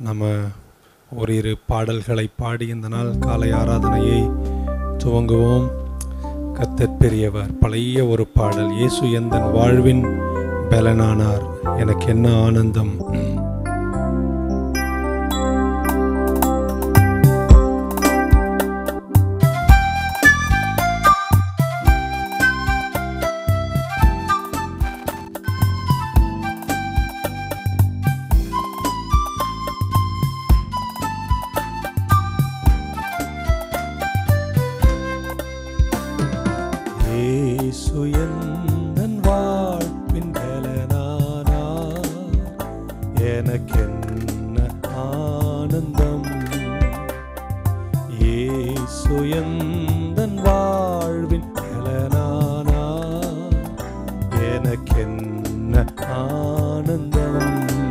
நம்ம ஓரிரு பாடல்களை பாடி இந்த நாள் காலை ஆராதனையை துவங்குவோம் கத்தர் பெரியவர் பழைய ஒரு பாடல் இயேசு எந்தன் வாழ்வின் பலனானார் எனக்கு என்ன ஆனந்தம் இயேசு எந்தன் வாழ்வின் பலனானார் எனக்கென்ன ஆனந்தம் இயேசு எந்தன் வாழ்வின் பலனானார் எனக்கென்ன ஆனந்தம்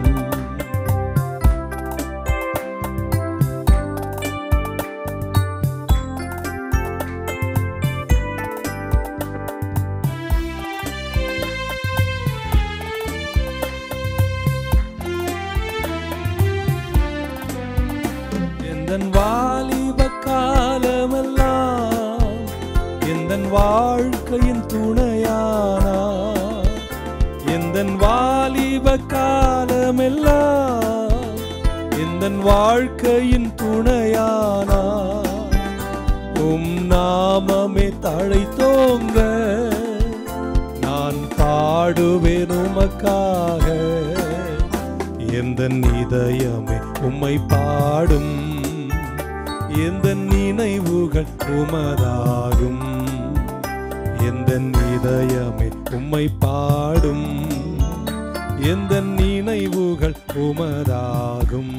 எந்தன் வாலிப காலமெல்லாம் எந்தன் வாழ்க்கையின் துணையானா எந்தன் வாலிப காலமெல்லாம் எந்தன் வாழ்க்கையின் துணையானா உம் நாமமே தழைத்தோங்க நான் பாடுவேன் உமக்காக எந்த இதயமே உம்மை பாடும் எந்த நினைவுகள் உமதாகும் எந்த இதயமே உம்மை பாடும் எந்த நினைவுகள் உமதாகும்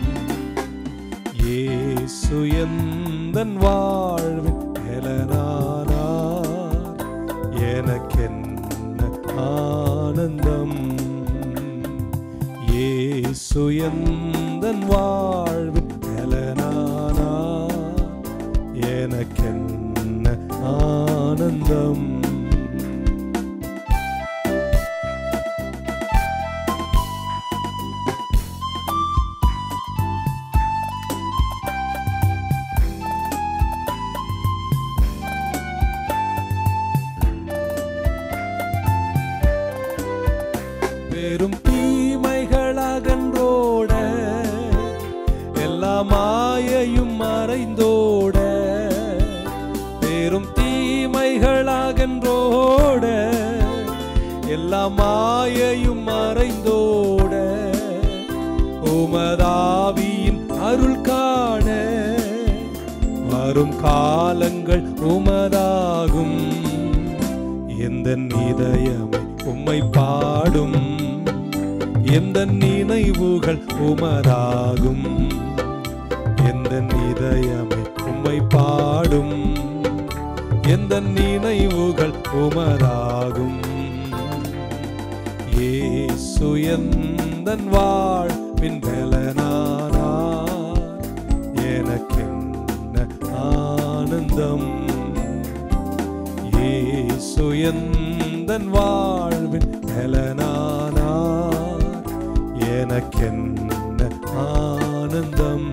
இயேசு எந்தன் வாழ்வின் பலனானார் எனக்கென்ன ஆனந்தம் இயேசு எந்தன் வாழ்வின் பலனானார் எனக்கென்ன ஆனந்தம் பெரும் தீமைகள் அகன்றோட எல்லா மாயையும் மறைந்தோட பெரும் தீமைகள் அகன்றோட எல்லா மாயையும் மறைந்தோட உமதாவியின் அருள் காண வரும் காலங்கள் உமதாகும் எந்த இதயமே உம்மை பாடும் எந்த நினைவுகள் உமதாகும் எந்த இதயமே உம்மை பாடும் எந்த நினைவுகள் உமதாகும் இயேசு எந்தன் வாழ்வின் பலனானார் எனக்கென்ன ஆனந்தம் இயேசு எந்தன் வாழ்வின் பலனானார் எனக்கென்ன ஆனந்தம்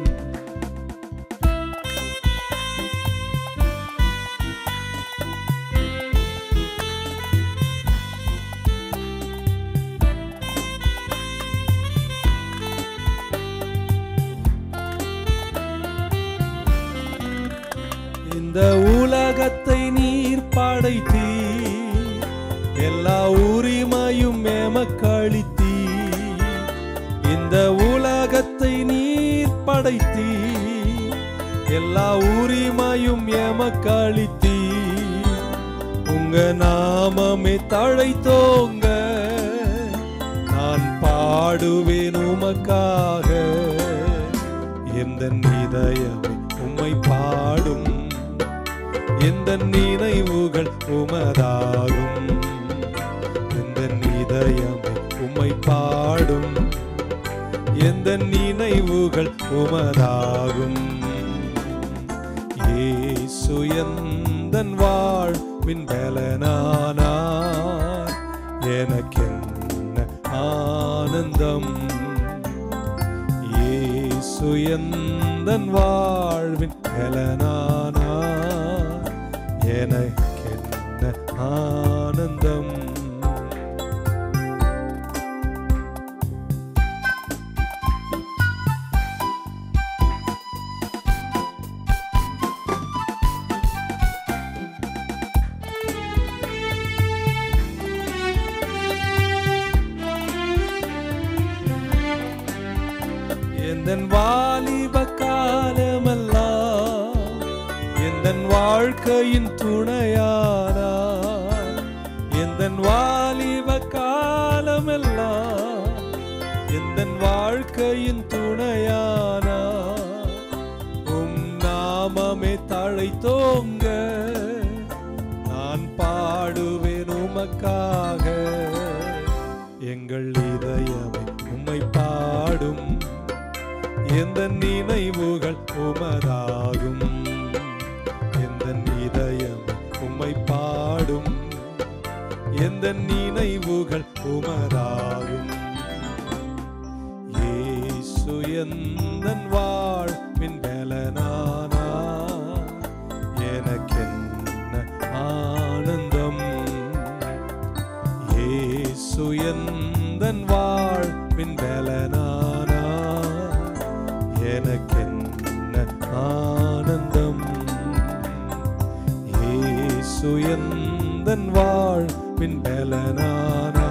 இந்த உலகத்தை நீர் படைத்தீ எல்லா உரிமையும் எமக்களித்தீ இந்த உலகத்தை நீர் படைத்தீ எல்லா உரிமையும் எமக்களித்தீ உங்க நாமமே தழைத்தோங்க நான் பாடுவேன் உமக்காக எந்த இதயமே உம்மை பாடும் எந்த நினைவுகள் உமதாகும் எந்த இதயமே உம்மை பாடும் எந்த நினைவுகள் உமதாகும் இயேசு எந்தன் வாழ்வின் பலனானார் எனக்கென்ன ஆனந்தம் இயேசு எந்தன் வாழ்வின் பலனானா எனக்கென்ன ஆனந்தம் எந்தன் வாலிப காலமெல்லாம் எந்தன் வாழ்க்கையின் துணையானா எந்தன் வாலிப காலமெல்லாம் எந்தன் வாழ்க்கையின் துணையானா உம் நாமமே தழைத்தோங்க நான் பாடுவேன் உமக்காக எங்கள் இதயமே உம்மை பாடும் எந்த நினைவுகள் உமதாகும் எந்த இதயம் உம்மை பாடும் எந்த நினைவுகள் உமதாகும் இயேசு எந்தன் வாழ்வின் பலனானா எனக்கென்ன ஆனந்தம் இயேசு எந்தன் வாழ்வின் பலனானா எனக்கென்ன ஆனந்தம் இயேசு எந்தன் வாழ்வின் பலனானா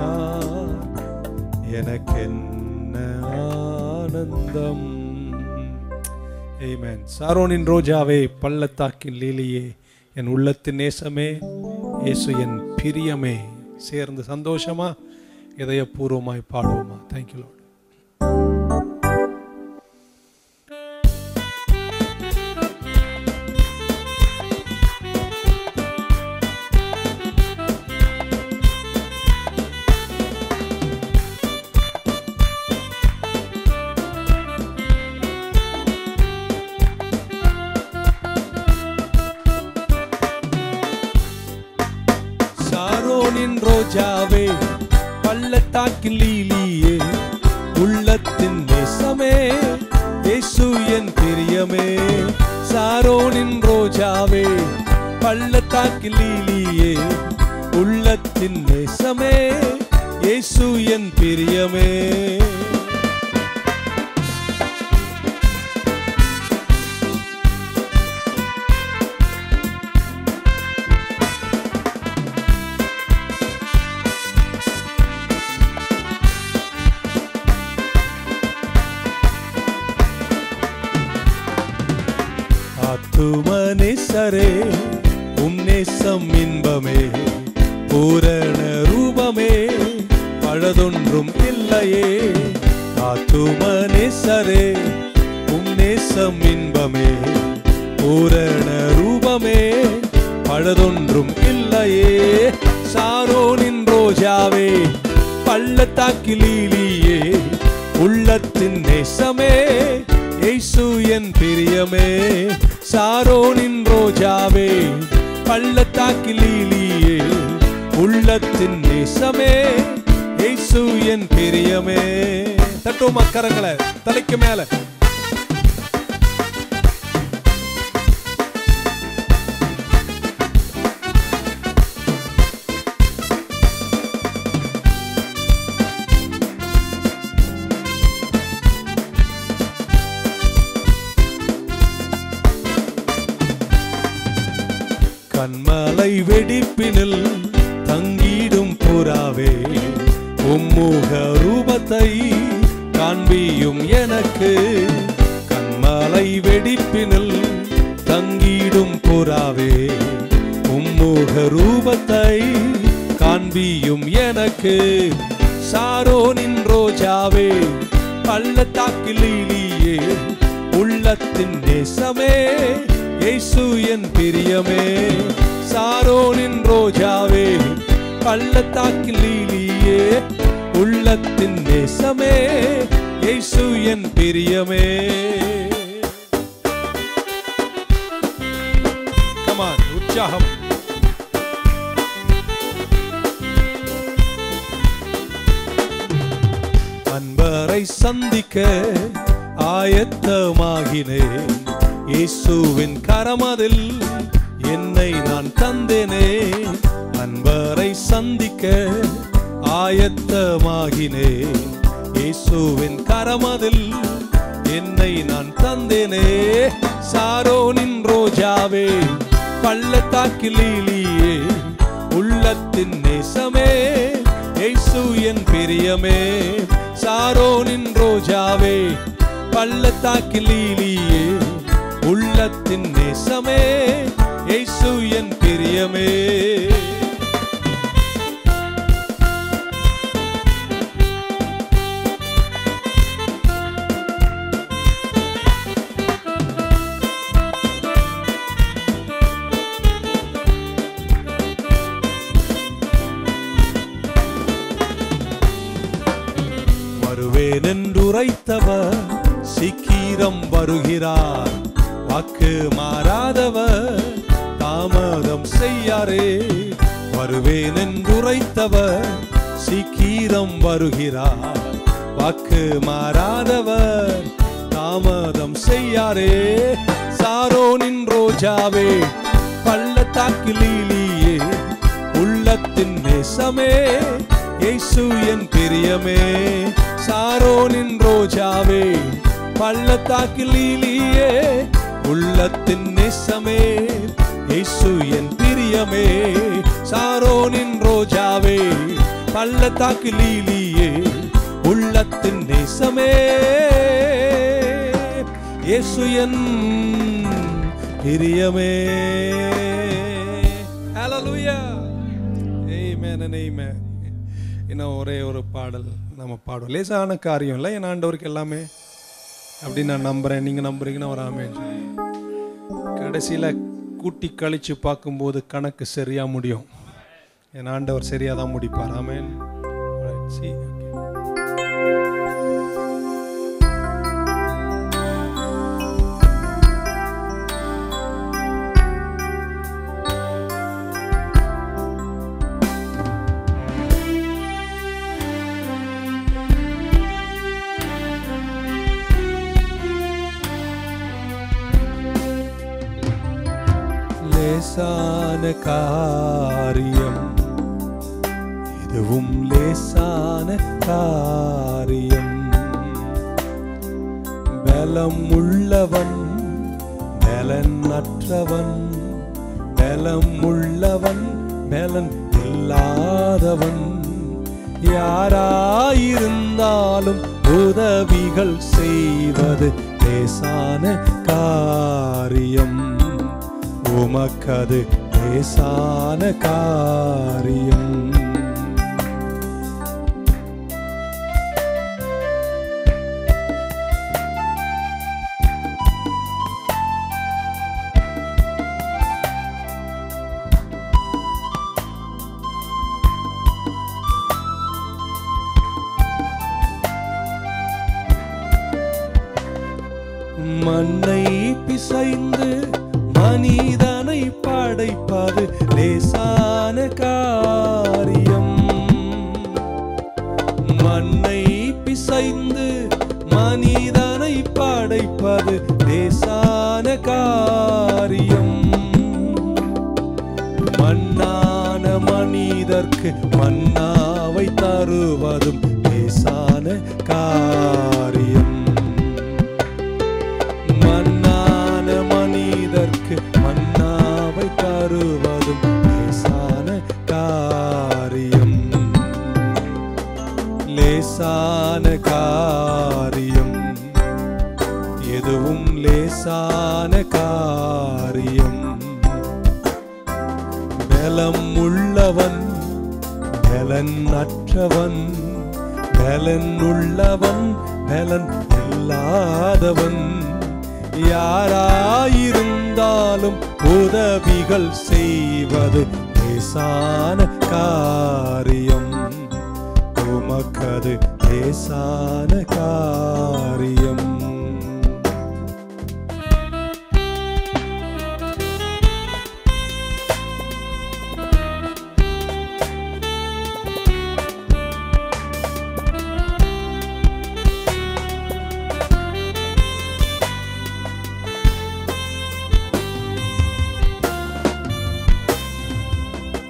எனக்கென்ன ஆனந்தம் Amen. சாரோனின் ரோஜாவே பள்ளத்தாக்கின் லீலியே என் உள்ளத்தின் நேசமே இயேசு என் பிரியமே சேர்ந்து சந்தோஷமா இதயபூர்வமாய் பாடுவோமா தேங்க்யூ லார்ட் சாரோனின் ரோஜாவே பள்ளத்தாக்கின் லீலியே உள்ளத்தின் நேசமே இயேசு என் பிரியமே சாரோனின் ரோஜாவே பள்ளத்தாக்கின் லீலியே உள்ளத்தின் நேசமே இயேசு என் பிரியமே ஆத்துமனேசரே உம் நேசம் இன்பமே பூரண ரூபமே பழதொன்றும் இல்லையே ஆத்துமனேசரே உம் நேசம் இன்பமே பூரண ரூபமே பழதொன்றும் இல்லையே சாரோனின் ரோஜாவே பள்ளத்தாக்கிலீலியே உள்ளத்தின் நேசமே இயேசு என் பிரியமே சாரோனின் ரோஜாவே பள்ளத்தாக்கிலீலியே உள்ளத்தின் நேசமே இயேசு என் பிரியமே தட்டுவோமா கரங்களை தலைக்கு மேல கண்மலை வெடிப்பினில் தங்கிடும் புறாவே உம்முக ரூபத்தை காண்பியும் எனக்கு கண்மலை வெடிப்பினில் தங்கிடும் புறாவே உம்முக ரூபத்தை காண்பியும் எனக்கு சாரோனின் ரோஜாவே பள்ளத்தாக்கிலேயே உள்ளத்தின் நேசமே இயேசு என் பிரியமே சாரோனின் ரோஜாவே பள்ளத்தாக்கில் லீலியே உள்ளத்தின் நேசமே இயேசு என் பிரியமே கமான் உற்சாகம் அன்பரை சந்திக்க ஆயத்தமாகினேன் இயேசுவின் கரமதில் என்னை நான் தந்தேனே அன்பரை சந்திக்க ஆயத்தமாகினேன் இயேசுவின் கரமதில் என்னை நான் தந்தேனே சாரோனின் ரோஜாவே பள்ளத்தாக்கில் லீலியே உள்ளத்தின் நேசமே இயேசு என் பிரியமே சாரோனின் ரோஜாவே பள்ளத்தாக்கில் லீலியே உள்ளத்தின் நேசமே இயேசு என் பிரியமே வருவேன் என்றுரைத்தவர் சீக்கிரம் வருகிறார் வாக்கு மாறாதவர் தாமதம் செய்யாரே வருவேன் என்றுரைத்தவர் சீக்கிரம் வருகிறார் வாக்கு மாறாதவர் தாமதம் செய்யாரே சாரோனின் ரோஜாவே பள்ளத்தாக்கில் லீலியே உள்ளத்தின் நேசமே இயேசு என் பிரியமே சாரோனின் ரோஜாவே பள்ளத்தாக்கில் லீலியே உள்ளத்தின் நேசமே இயேசு என் பிரியமே சாரோனின் ரோஜாவே பள்ளத்தாக்கில் லீலியே உள்ளத்தின் நேசமே இயேசு என் பிரியமே ஹalleluya ஆமென் and amen இன்னும் ஒரே ஒரு பாடல் நம்ம பாடுவோம் லேசான காரியம் இல்லை என் ஆண்டவருக்கு எல்லாமே அப்படி நான் நம்புறேன் நீங்க நம்புறீங்கன்னா ஒரு ஆமேன் சொல்லி கடைசியில கூட்டி கழிச்சு பார்க்கும்போது கணக்கு சரியா முடியும் என் ஆண்டவர் சரியா தான் முடிப்பார் ஆமேன் Alright, see, okay. லேசான காரியம் இதுவும் லேசான காரியம் பலம் உள்ளவன் பலன் அற்றவன் பலம் உள்ளவன் பலன் இல்லாதவன் யாராயிருந்தாலும் உதவிகள் செய்வது லேசான காரியம் உமக்கது லேசான காரியம் மண்ணை பிசைந்து மனிதனை படைப்பது லேசான காரியம் மண்ணை பிசைந்து மனிதனை படைப்பது லேசான காரியம் மண்ணான மனிதர்க்கு மன்னாவை தருவதும் லேசான காரியம் மண்ணான மனிதர்க்கு மன்னாவை தருவதும் லேசான காரியம் லேசான காரியம் எதுவும் லேசான காரியம் பலம் உள்ளவன் பலன் அற்றவன் பலன் உள்ளவன் பலன் இல்லாதவன் யாராயிருந்தாலும் உதவிகள் செய்வது லேசான காரியம் உமக்கது லேசான காரியம்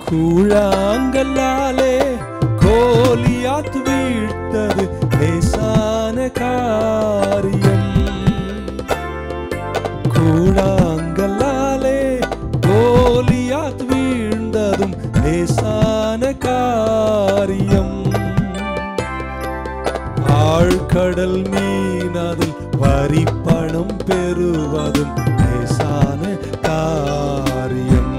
கூழாங்கல்லாலே கோலியாத் வீழ்த்தது லேசான காரியம் கூழாங்கல்லாலே கோலியாத் வீழ்ந்ததும் லேசான காரியம் ஆழ்கடல் மீனதில் வரி பணம் பெறுவதும் லேசான காரியம்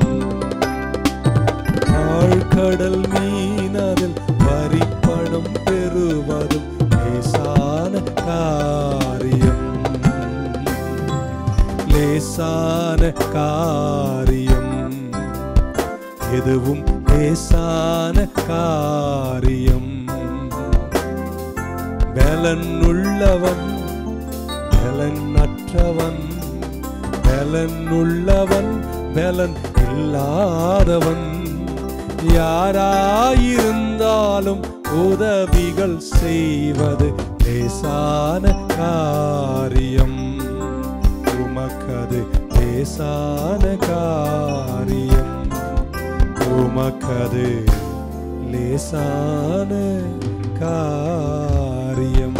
ஆழ்கடல் மீனதில் வரி பணம் பெறுவதும் லேசான காரியம் லேசான காரியம் எதுவும் லேசான காரியம் பலன் உள்ளவன் பலன் அற்றவன் பலன் உள்ளவன் பலன் இல்லாதவன் யாராயிருந்தாலும் உதவிகள் செய்வது லேசான காரியம் உமக்கது லேசான காரியம் உமக்கது லேசான காரியம்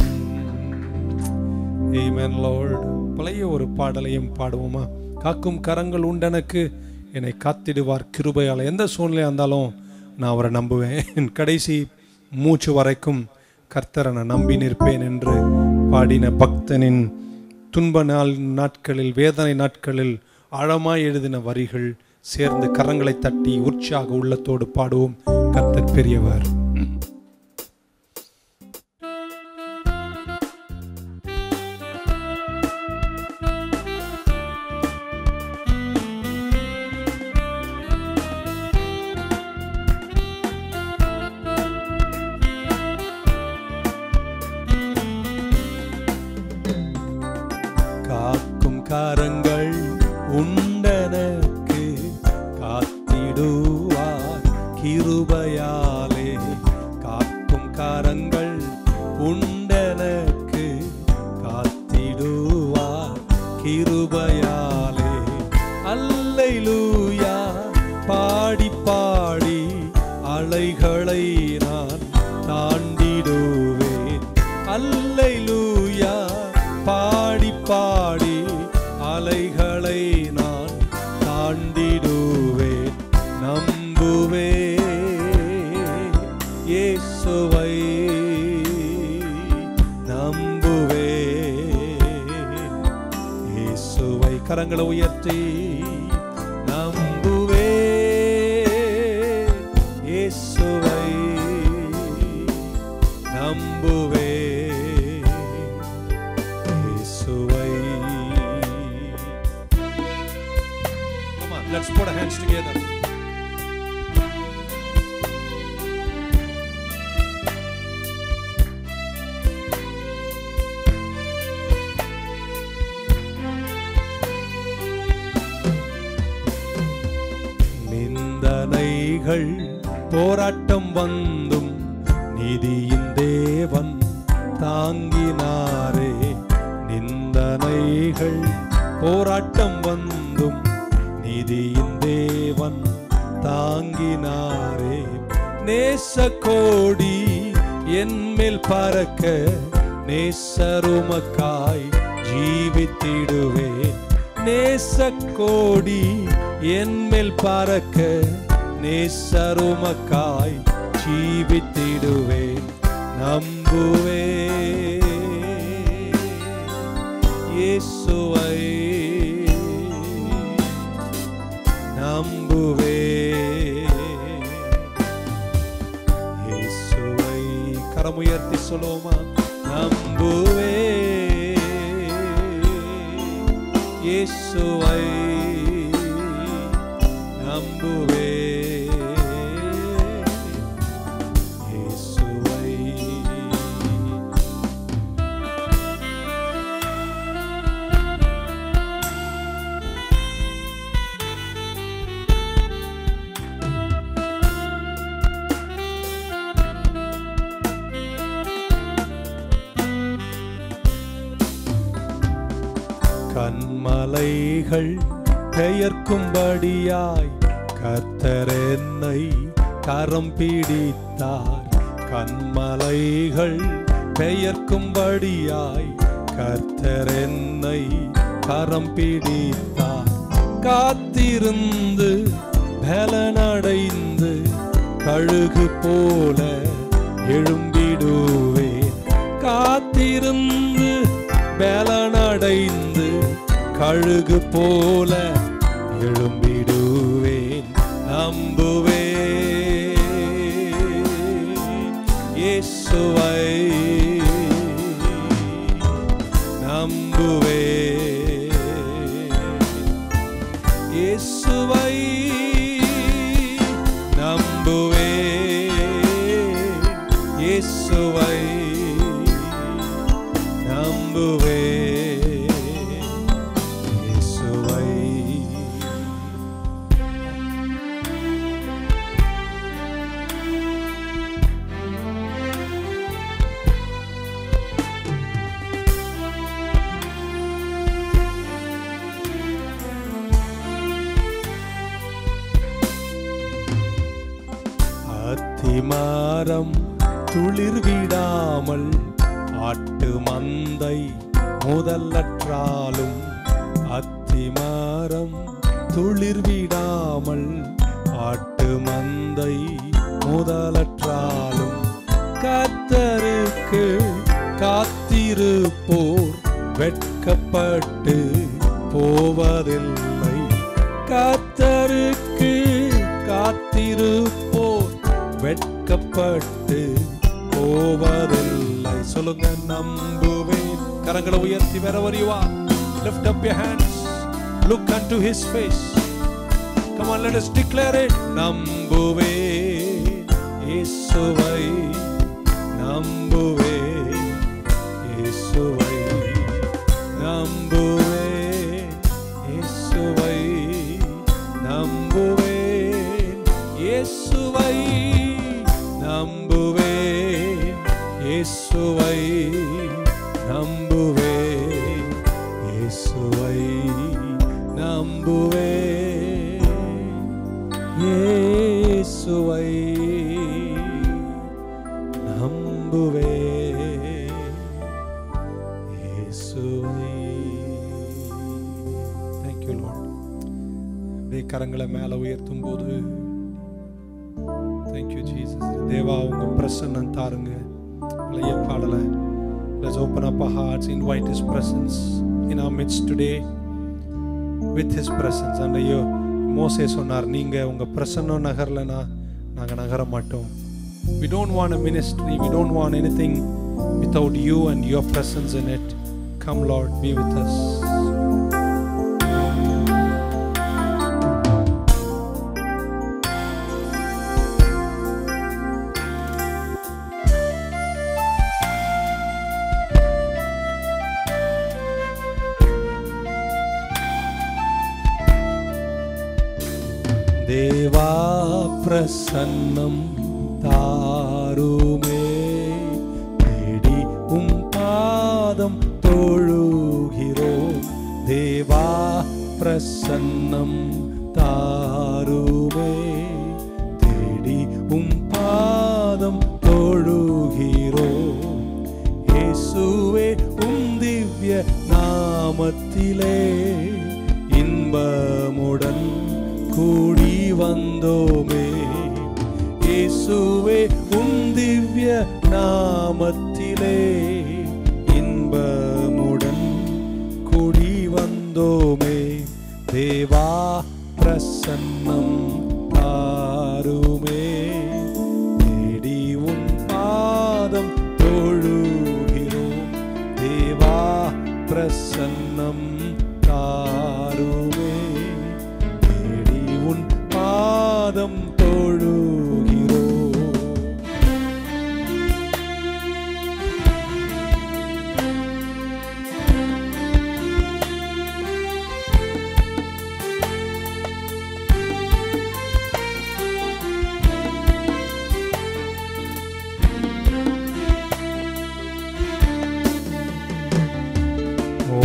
Amen, Lord. பழைய ஒரு பாடலையும் பாடுவோமா காக்கும் கரங்கள் உண்டெனக்கு என்னை காத்திடுவார் கிருபையால் எந்த சூழ்நிலையாக இருந்தாலும் நான் அவரை நம்புவேன் என் கடைசி மூச்சு வரைக்கும் கர்த்தரை நான் நம்பி நிற்பேன் என்று பாடின பக்தனின் துன்ப நாள் நாட்களில் வேதனை நாட்களில் ஆழமாய் எழுதின வரிகள் சேர்ந்து கரங்களை தட்டி உற்சாக உள்ளத்தோடு பாடுவோம் கர்த்தர் பெரியவர் காக்கும் கரங்கள் உண்டனக்கு காத்திடுவார் கிருபையாலே காக்கும் கரங்கள் உண்டனக்கு காத்திடுவார் கிருபையாலே அல்லைலூயா பாடி பாடி அலைகளை நான் தாண்டிடுவேன் அல்லைலூயா பாடி பாடி அலைகளை நான் தாண்டிடுவேன் நம்புவே இயேசுவை நம்புவே இயேசுவை கரங்களை உயர்த்தி நம்புவே இயேசுவை நம்புவே இயேசுவை Come on, let's put our hands together. நிந்தனைகள் போராட்டம் வந்தும் நிதியின் தேவன் தாங்கினாரே நிந்தனைகள் போராட்டம் வந்தும் நிதியின் தேவன் தாங்கினாரே நேச கோடி என்மேல் பறக்க நேசருமக்காய் ஜீவித்திடுவேன் நேச கோடி என்மேல் பறக்க நேசருமக்காய் ஜீவித்திடுவேன் நம்புவே இயேசுவை நம்புவே இயேசுவை கரமுயர்த்தி சொல்லுவோமா நம்புவே இயேசுவை நம்புவே இயேசுவை கண்மலைகள் பெயர்க்கும்படியாய் கர்த்தர் என்னை கரம் பிடித்தார் கண்மலைகள் பெயர்க்கும்படியாய் கர்த்தர் என்னை கரம் பிடித்தார் காத்திருந்து பலனடைந்து கழுகு போல எழும்பிடுவேன் காத்திருந்து பலனடைந்து கழுகு போல எழும்பிடுவேன் நம்புவேன் இயேசுவை நம்புவேன் இயேசுவை நம்புவேன் இயேசுவை நம்புவேன் இயேசுவை அத்திமாரம் துளிர் விடாமல் ஆட்டு மந்தை முதலற்றாலும் அத்திமாரம் துளிர் விடாமல் ஆட்டு மந்தை முதலற்றாலும் கத்தருக்கு காத்திருப்போர் வெட்கப்பட்டு போவதில்லை கத்தருக்கு காத்திருப்போர் வெட்கப்பட்டு போவதில்லை சொல்லுங்க நம்புவேன் கரங்களை உயர்த்தி wherever you are lift up your hands look unto his face come on let us declare it நம்புவேன் இயேசுவை நம்புவேன் இயேசுவை நம்புவேன் இயேசுவை நம்புவேன் இயேசுவை நம்புவேன் இயேசுவை நம்புவேன் இயேசுவை நம்புவேன் இயேசுவை நம்புவேன் இயேசுவை Thank you Lord அப்படியே கரங்களை மேல உயர்த்தும் போது தேங்க்யூ ஜீசஸ் தேவா உங்க பிரசன்னம் தாருங்க பழைய பாடலை Let's open up our hearts, invite His presence in our midst today with His presence. And ஐயோ மோசே சொன்னார் நீங்க உங்க பிரசன்னம் நகரலனா நாங்க நகர மாட்டோம் We don't want a ministry, we don't want anything without you and your presence in it. Come, Lord, be with us. தேவா பிரசன்னம் தாருமே தேடி உம் பாதம் தொழுகிறோம் தேவா பிரசன்னம் தாருமே தேடி உம் பாதம் தொழுகிறோம் இயேசுவே உம் திவ்ய நாமத்திலே இன்பமுடன் கூடி வந்தோமே இயேசுவே உம் திவ்ய நாமத்திலே இன்பமுடன் கூடி வந்தோமே தேவா பிரசன்னம் தாருமே தேடி உன் பாதம் தொழுகிறோம் தேவா பிரசன்னம் தாருமே தேடி உன் பாதம் தொழுகிறோம்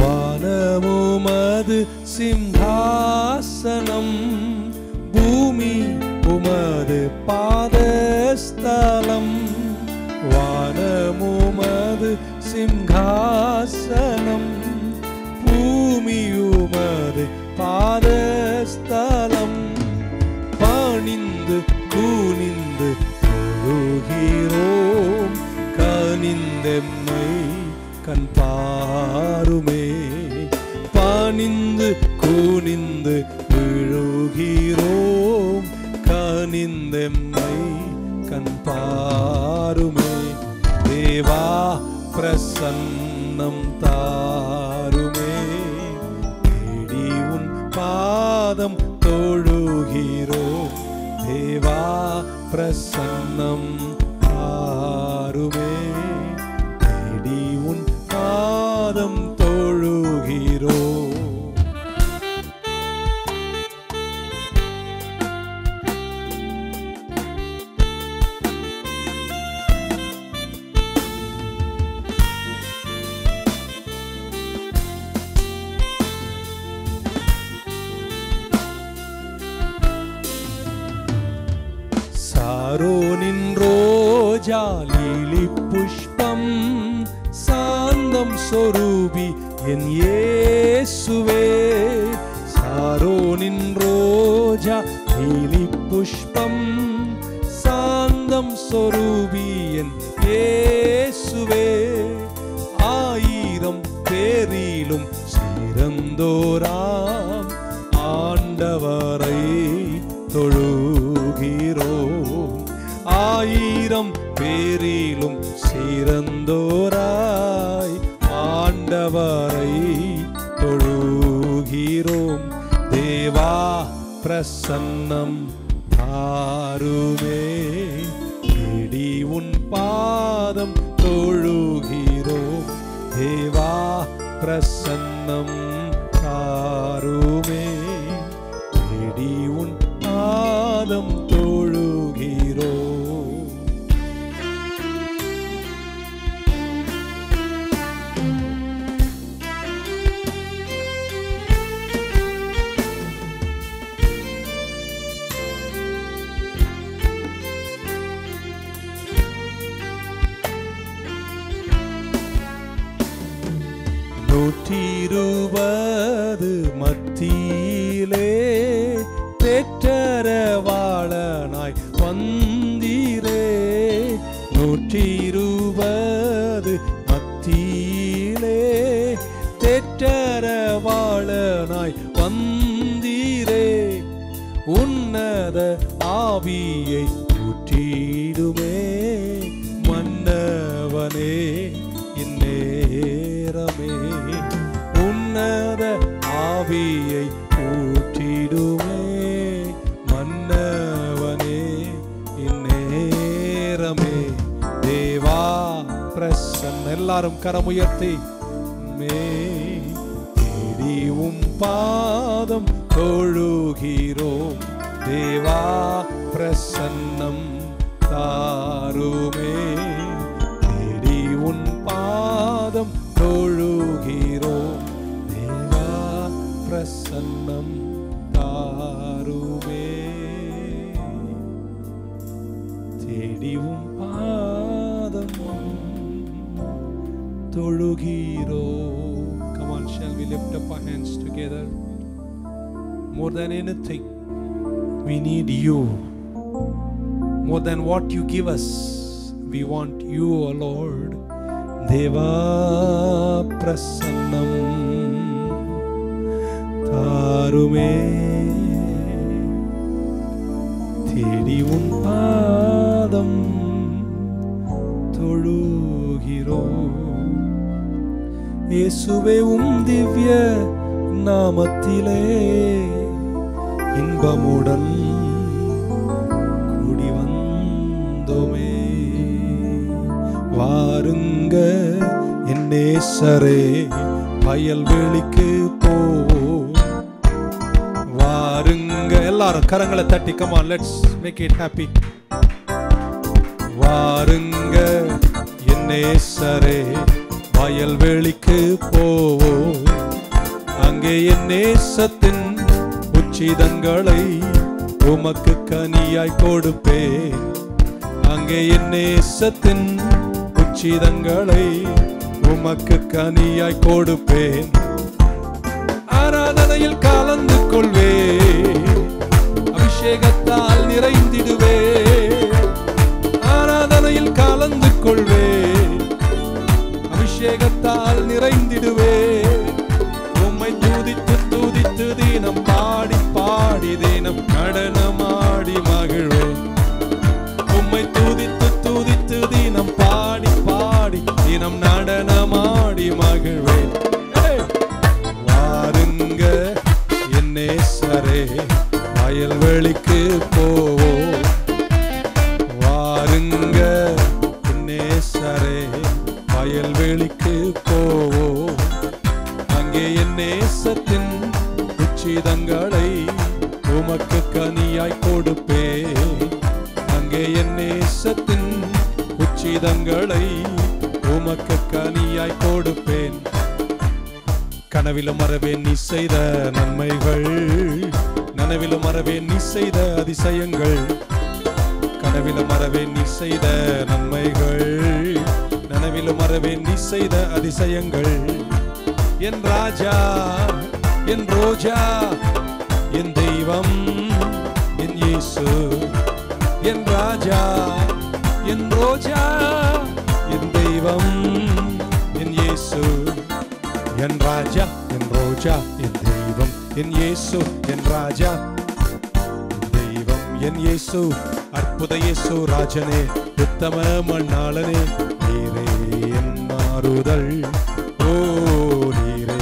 வானமுமது சிம்ஹாசனம் பூமி உமது பாதஸ்தலம் வானமுமது சிம்ஹாசனம் பூமியுமது பாதஸ்தலம் பணிந்து கூனிந்து தொழுகிறோம் கனிந்தெம்மை கண் பாருமே பணிந்து கூனிந்து விழுகிறோம் கனிந்தெம்மை கண் பாருமே தேவா பிரசன்னம் தாருமே தேடி உன் பாதம் தொழுகிறோம் தேவா பிரசன்னம் தாருமே தேடி உன் பாதம் தொழுகிறோம் சாரோனின் ரோஜா லீலி புஷ்பம் சாந்தம் சொரூபி என் இயேசுவே சாரோனின் ரோஜா லீலி புஷ்பம் சாந்தம் சொரூபி என் இயேசுவே ஆயிரம் பேரிலும் சிறந்தோராம் ஆண்டவரை தொழுகிறோம் ஆயிரம் பேரிலும் சிறந்தோராய் ஆண்டவரை தொழுகிறோம் தேவா பிரசன்னம் தாருமே தேடி உன் பாதம் தொழுகிறோம் தேவா பிரசன்னம் தாருமே தேடி உன் பாதம் தொழுகிறோம் நூற்றிருபது மத்தியிலே தேற்றரவாளனாய் வந்தீரே நூற்றிருபது மத்தியிலே தேற்றரவாளனாய் வந்தீரே உன்னத ஆவியை ஊற்றிடுமே மன்னவனே இந்நேரமே உன்னத ஆவியை ஊற்றிடுமே மன்னவனே இந்நேரமே தேவா பிரசன் எல்லாரும் கரமுயர்த்தி மே தேடி உம் பாதம் தொழுகிறோம் தேவா பிரசன்னம் தாருமே தேடி உன் பாதம் தொழுகிறோம் தேவா பிரசன்னம் தாருமே தேடி உன் பாதம் தொழுகிறோம் come on shall we lift up our hands together more than anything we need you more than what you give us we want you o lord deva prasannam தாருமே தேடி உன் பாதம் தொழுகிறோம் இயேசுவே உம் திவ்ய நாமத்திலே இன்பமுடன் கூடி வந்தோமே வாருங்க என் நேசரே வயல்வெளிக்கு போவோம் வாருங்க எல்லாரும் கரங்களை தட்டி come on let's make it happy வாருங்க என் நேசரே வயல்வெளிக்கு போவோம் அங்கே என் நேசத்தின் உச்சிதங்களை உமக்கு கனியாய் கொடுப்பேன் அங்கே என் நேசத்தின் உச்சிதங்களை உமக்கு கனியாய் கொடுப்பேன் ஆராதனையில் கலந்து கொள்வே அபிஷேகத்தால் நிறைந்திடுவே ஆராதனையில் கலந்து கொள்வே அபிஷேகத்தால் நிறைந்திடுவே உம்மை துதித்து துதித்து தினம் பாடி பாடி தினம் நடனமாடி மகிழ்வேன் உம்மை துதித்து துதித்து தினம் பாடி பாடி தினம் நடனமாடி மகிழ்வேன் Hey! வாருங்க என் நேசரே வயல்வெளிக்கு போவோம் வாருங்க என் நேசரே வயல்வெளிக்கு போவோம் அங்கே என் நேசத்தின் உச்சிதங்களை உமக்கு கனியாய் கொடுப்பேன் அங்கே என் நேசத்தின் உச்சிதங்களை உமக்கு கனியாய் கொடுப்பேன் கனவிலும் மறவேன் நீ செய்த நன்மைகள் நனவிலும் மறவேன் நீ செய்த அதிசயங்கள் கனவிலும் மறவேன் நீ செய்த நன்மைகள் நனவிலும் மறவேன் நீ செய்த அதிசயங்கள் என் ராஜா என் ரோஜா என் தெய்வம் என் இயேசு என் ராஜா என் ரோஜா என் தெய்வம் என் இயேசு என் ராஜா என் ரோஜா என் தெய்வம் என் இயேசு என் ராஜா என் தெய்வம் என் இயேசு அற்புத இயேசு ராஜனே உத்தம மண்ணாளனே நீரே என் மாறுதல் ஓ நீரே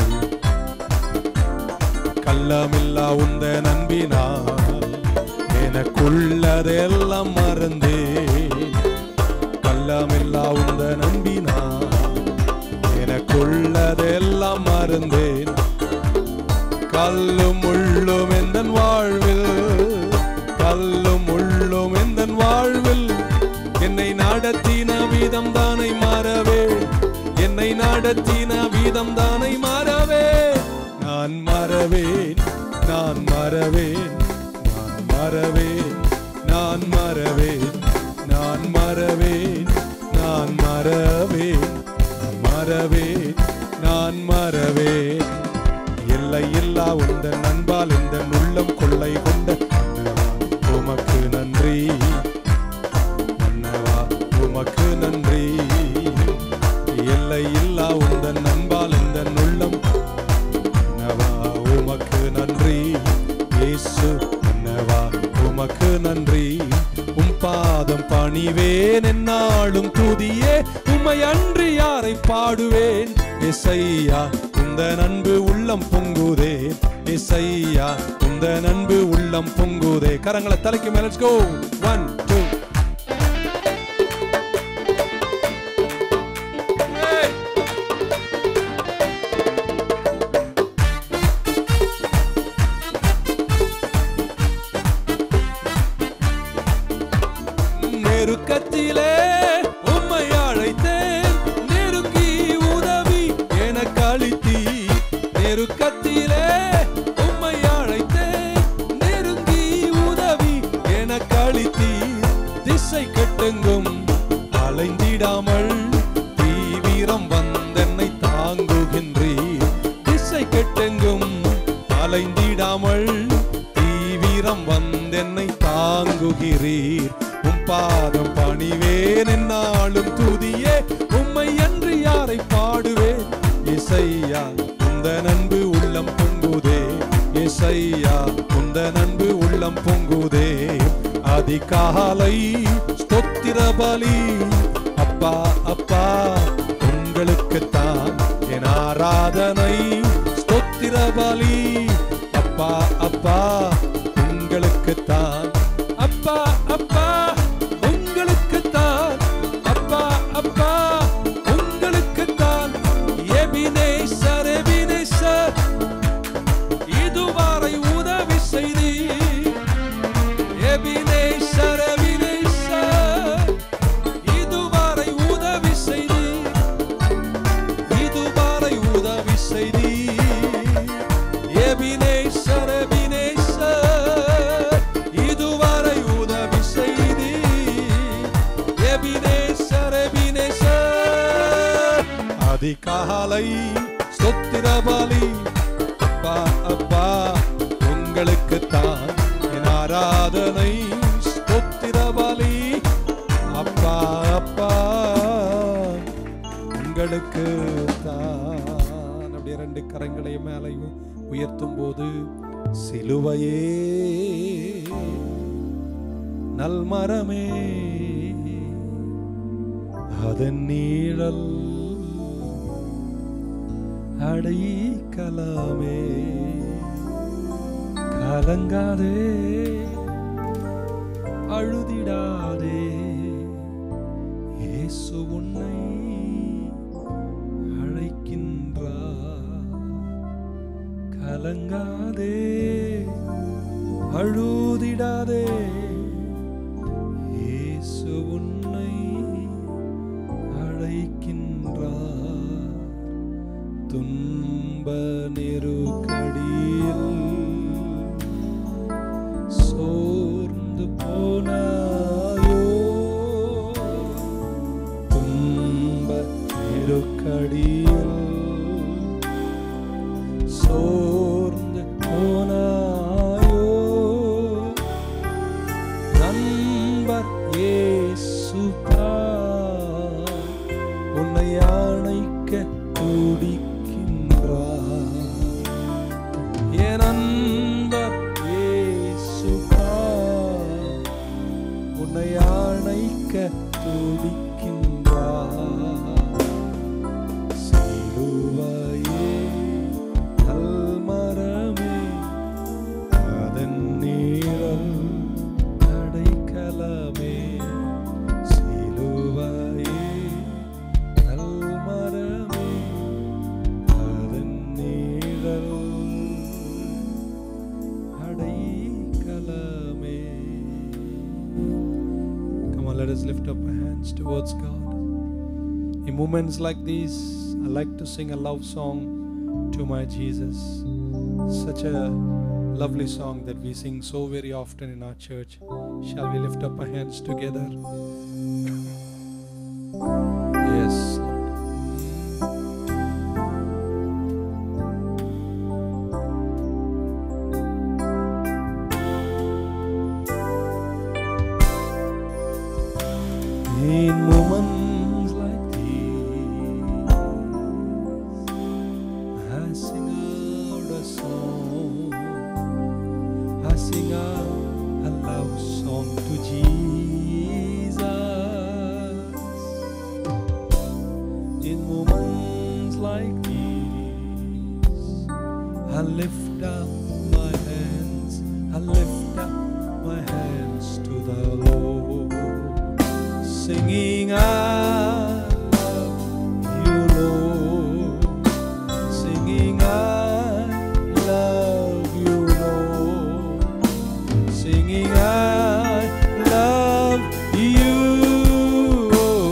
கள்ளமில்லா உந்த நம்பினால் எனக்குள்ளதெல்லாம் மறந்தே கள்ளமில்லா உந்த நம்பினால் எனக்குள்ளதெல்லாம் மறந்தேன் கல்லும் முள்ளும் எந்தன் வாழ்வில் கல்லும் முள்ளும் எந்தன் வாழ்வில் என்னை நடத்தின வீதம் தானை மாறவே என்னை நடத்தின வீதம் தானை மாறவே நான் மறவேன் நான் மறவேன் நான் மறவேன் நான் மறவேன் நான் மறவேன் நான் மறவேன் நான் மறவேன் நான் மறவேன் எல்லை இல்லா உந்த நண்பால் இந்த உள்ளம் கொள்ளை கொண்ட மன்னவா, உமக்கு நன்றி மன்னவா உமக்கு நன்றி எல்லை இல்லா உந்த நண்பால் இந்த உள்ளம் மன்னவா உமக்கு நன்றி இயேசு மன்னவா உமக்கு நன்றி உம் பாதம் பணிவேன் என்னாலும் துதியே உம்மை அன்றி யாரை பாடுவேன் எசையா உந்த நண்பு உள்ளம் பொங்குதே எசையா உந்த நண்பு உள்ளம் பொங்குதே கரங்களை தலைக்கு மேல let's go ஒன் டூ நெருக்கத்திலே உம்மை அழைத்தேன் நெருங்கி உதவி எனக்கு அளித்தீ நெருக்கத்திலே உம்மை அழைத்தேன் நெருங்கி உதவி எனக்கு அளித்தீ திசை கெட்டுங்கும் அலைந்திடாமல் தீவிரம் வந்தென்னை தாங்குகின்றீர் திசை கெட்டெங்கும் அலைந்திடாமல் தீவிரம் வந்தென்னை தாங்குகிறீர் உம் பாதம் பணிவேன் என்னாலும் துதியே உம்மை அன்று யாரை பாடுவேன் இசையா உந்த நண்பு உள்ளம் பொங்குதே இசையா உந்த நண்பு உள்ளம் பொங்குதே அதிகாலை ஸ்தோத்திர பலி அப்பா அப்பா உங்களுக்குத்தான் என் ஆராதனை ஸ்தோத்திர பலி அப்பா அப்பா உங்களுக்குத்தான் அப்பா அப்பா உங்களுக்குத்தான் அப்பா அப்பா உங்களுக்குத்தான் எபினேசர் எபினேசர் இதுவரை உதவி செய்தீர் எபினேசர் எபினேசர் இதுவரை உதவி செய்தீர் இதுவரை உதவி செய்தீர் எபினேசர் எபினேசர் அதிகாலை ஸ்தோத்திர பலி அப்பா அப்பா உங்களுக்கு தான் என் ஆராதனை ஸ்தோத்திர பலி அப்பா அப்பா உங்களுக்கு தான் அப்படியே ரெண்டு கரங்களை மேலே உயர்த்தும் போது சிலுவையே நல்மரமே அதன் நீழல் அடைக்கலாமே கலங்காதே அழுதிடாதே இயேசு உன்னை அழைக்கின்றார் கலங்காதே அழுதிடாதே இயேசு உன்னை அழைக்கின்றார் துன்ப நெருக்கடியில் சோர்ந்து போனாயோ துன்ப நெருக்கடியில் சோர்ந்து போனாயோ நண்பர் இயேசுதா உன்னை அணைக்க துடிக்கின்றார் என் நண்பர் இயேசுதா உன்னை அணைக்க துடிக்கின்றார் சிலுவையே கல்மரமே அதன் நீழல் அடைக்கலமே சிலுவையே கல்மரமே அதன் நீழல் அடைக்கலமே Come on, let us lift up our hands towards God. In moments like these, I like to sing a love song to my Jesus. Such a lovely song that we sing so very often in our church. Shall we lift up our hands together? Yes, Lord. In moments like these, I sing out a song. I sing out a love song to Jesus. In moments like these, I lift up my hands. I lift up my hands to the Lord singing I love you, Lord. Singing I love you, Lord. Singing I love you.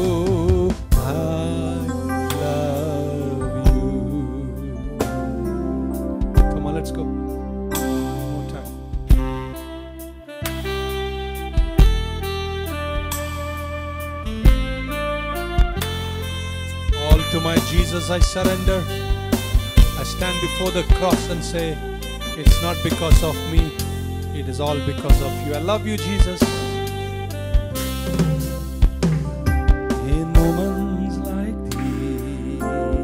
I love you. Come on, let's go. One more time. All to my Jesus I surrender. I stand before the cross and say, It's not because of me, it is all because of you. I love you, Jesus. In moments like these,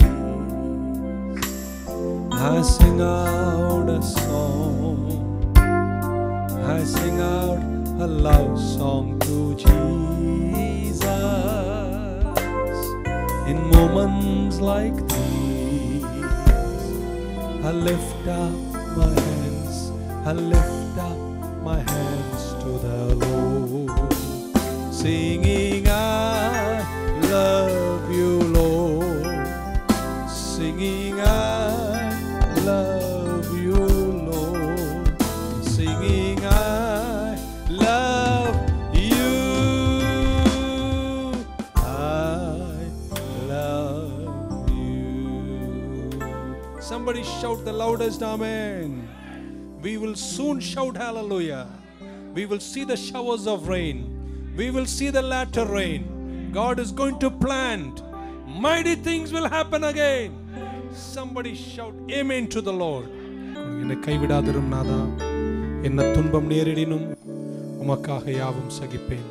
I sing out a song. I sing out a love song to Jesus. In moments like these, I lift up my hands, I lift up my hands to the Lord, singing, I love you, Lord, singing, I love you, Lord, singing, I love you. I love you. Somebody shout the loudest Amen. We will soon shout hallelujah. We will see the showers of rain. We will see the latter rain. God is going to plant mighty things will happen again. Somebody shout amen to the Lord. என்னை கைவிடாதிரும் நாதா என்ன துன்பம் நேரிடினும் உமக்காக யாவும் சகிப்பேன்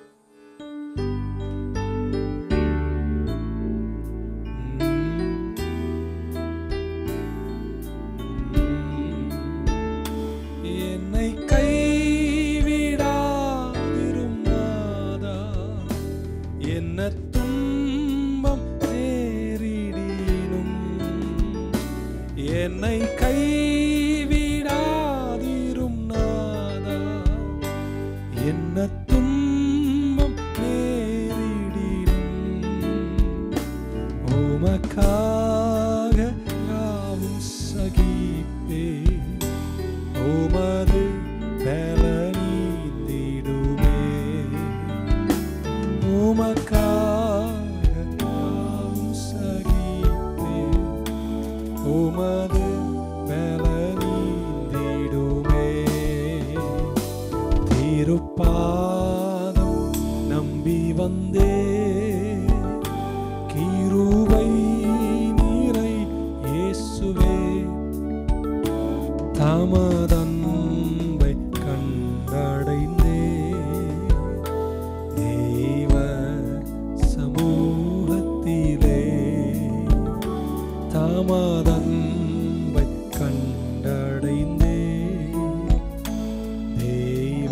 என்னை கைவிடாதிரும் நாதா என்ன துன்பம் நேரிடினும் என்னை கைவிடாதிரும் நாதா என்ன துன்பம் நேரிடினும் உமக்காக யாவும் சகிப்பே உமது பலனீந்திடுமே உமக்காக யாவும் சகிப்பே உமது பலனீந்திடுமே திருப்பாதம் நம்பி வந்தே கிருபை நீரை இயேசுவே தமதன்பை கண்டடைந்தே தெய்வ சமூகத்திலே தமதன்பை கண்டடைந்தே தெய்வ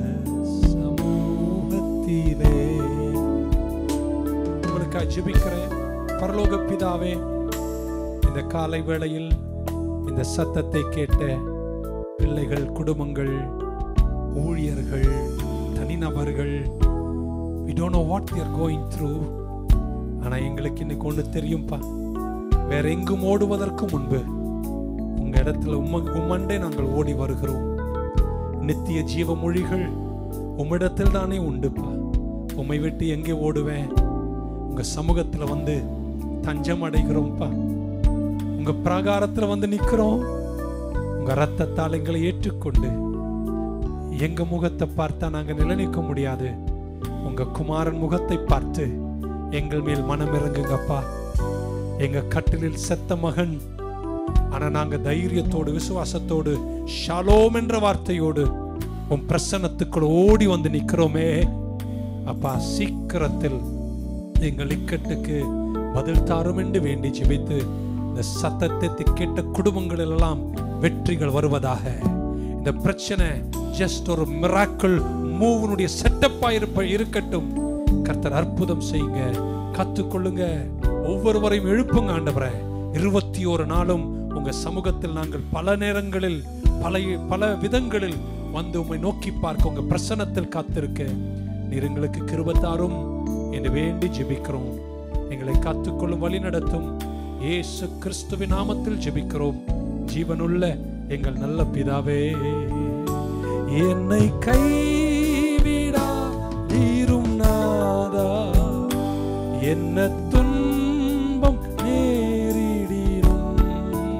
சமூகத்திலே உங்களுக்காக ஜெபிக்கிறேன் பரலோக பிதாவே இந்த காலை வேளையில் இந்த சத்தத்தை கேட்ட பிள்ளைகள் குடும்பங்கள் ஊழியர்கள் தனிநபர்கள் we don't know what they are going through ஆனா எங்களுக்கு இன்னைக்கு ஒன்று தெரியும்பா வேற எங்கும் ஓடுவதற்கு முன்பு உங்க இடத்துல உம்ம உம்மண்டே நாங்கள் ஓடி வருகிறோம் நித்திய ஜீவ மொழிகள் உம்மிடத்தில் தானே உண்டுப்பா உம்மை விட்டு எங்கே ஓடுவேன் உங்க சமூகத்துல வந்து தஞ்சம் அடைகிறோம்ப்பா உங்க பிராகாரத்துல வந்து நிக்கிறோம் உங்க ரத்தத்தால் எங்களை ஏற்றுக்கொண்டு எங்க முகத்தை பார்த்தா நாங்க நிலைநிற்க முடியாது உங்க குமாரன் முகத்தை பார்த்து எங்கள் மேல் மனம் இறங்குங்கப்பா எங்க கட்டிலில் செத்த மகன் ஆனா நாங்க தைரியத்தோடு விசுவாசத்தோடு ஷாலோம் என்ற வார்த்தையோடு உன் பிரசன்னத்துக்குள் ஓடி வந்து நிக்கிறோமே அப்பா சீக்கிரத்தில் எங்கள் இக்கட்டுக்கு பதில் தாரும் என்று வேண்டி ஜெபித்து இந்த சத்தத்தை கேட்ட குடும்பங்கள் எல்லாம் வெற்றிகள் வருவதாக இந்த பிரச்சனை ஜஸ்ட் ஒரு மிராக்கிள் மூவனுடைய செட்டப்பா இருப்ப இருக்கட்டும் கர்த்தர் அற்புதம் செய்யுங்க கத்துக்கொள்ளுங்க ஒவ்வொருவரையும் எழுப்புங்க ஆண்டவரே இருபத்தி ஒரு நாளும் உங்க சமூகத்தில் நாங்கள் பல நேரங்களில் பல பல விதங்களில் வந்து உம்மை நோக்கி பார்க்க உங்க பிரசன்னத்தில் காத்திருக்க நீர் எங்களுக்கு கிருபத்தாரும் என்று வேண்டி ஜெபிக்கிறோம் எங்களை காத்துக்கொள்ளும் வழி நடத்தும் இயேசு கிறிஸ்துவின் நாமத்தில் ஜெபிக்கிறோம் ஜீவனுள்ள எங்கள் நல்ல பிதாவே என்னை கைவிடா தீரும் நாதா என்ன துன்பம் நேரிடினும்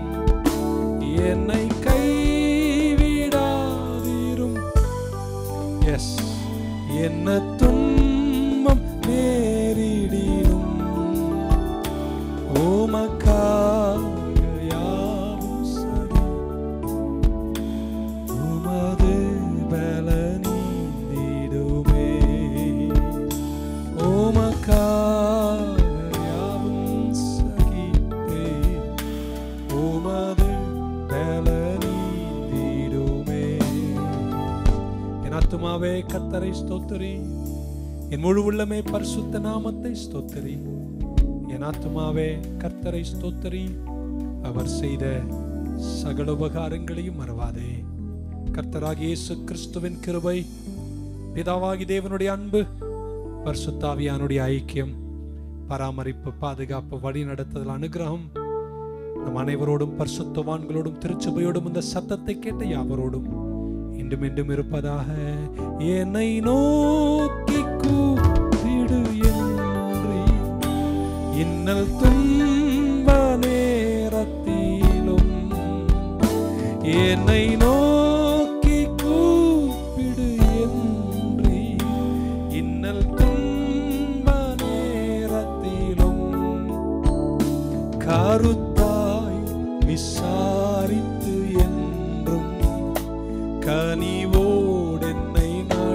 என்னை கைவிடாதீரும் எஸ் என்ன துன்பம் நேரிடினும் உமக்காக யாவும் சரி உமது பலனீந்திடுமே உமக்காக யாவும் சகிப்பே உமது பலனீந்திடுமே என் ஆத்துமாவே கத்தரை ஸ்தோத்திரி என் முழு உள்ளமே பரிசுத்த நாமத்தை ஸ்தோத்திரி என் ஆத்துமாவே கர்த்தரை ஸ்தோத்திரி அவர் செய்த சகல உபகாரங்களையும் மறவாதே கர்த்தராகிய இயேசு கிறிஸ்துவின் கிருபை பிதாவாகி தேவனுடைய அன்பு பரிசுத்தாவியானுடைய ஐக்கியம் பராமரிப்பு பாதுகாப்பு வழி நடத்துதல் அனுகிரகம் நம் அனைவரோடும் பரிசுத்தவான்களோடும் திருச்சபையோடும் இந்த சத்தத்தை கேட்ட யாவரோடும் இன்றும் என்றும் இருப்பதாக என்னை நோக்கி கூப்பிடு என்று இன்னல் துன்ப நேரத்திலும் என்னை நோக்கி கூப்பிடு என்று இன்னல் துன்ப நேரத்திலும்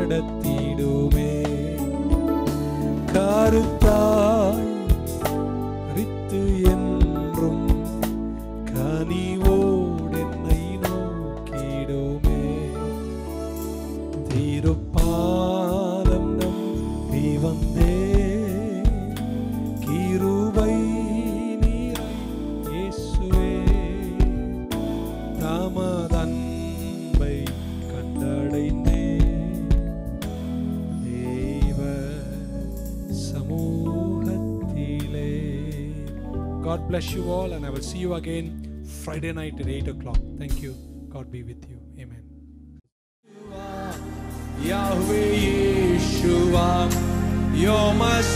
நடத்திடுமே கருத்தாய் ரித்து என்றும் கனிவோடு என்னை நோக்கிடுமே திருப்பாலம் நம்பி வந்தே கிருபை நீரை இயேசுவே தாமதன்பை கண்டடைந்தே தேவ சமூகத்திலே God bless you all and I will see you again Friday night at 8 o'clock. Thank you. God be with you. Amen. Yahweh Yeshua, you're my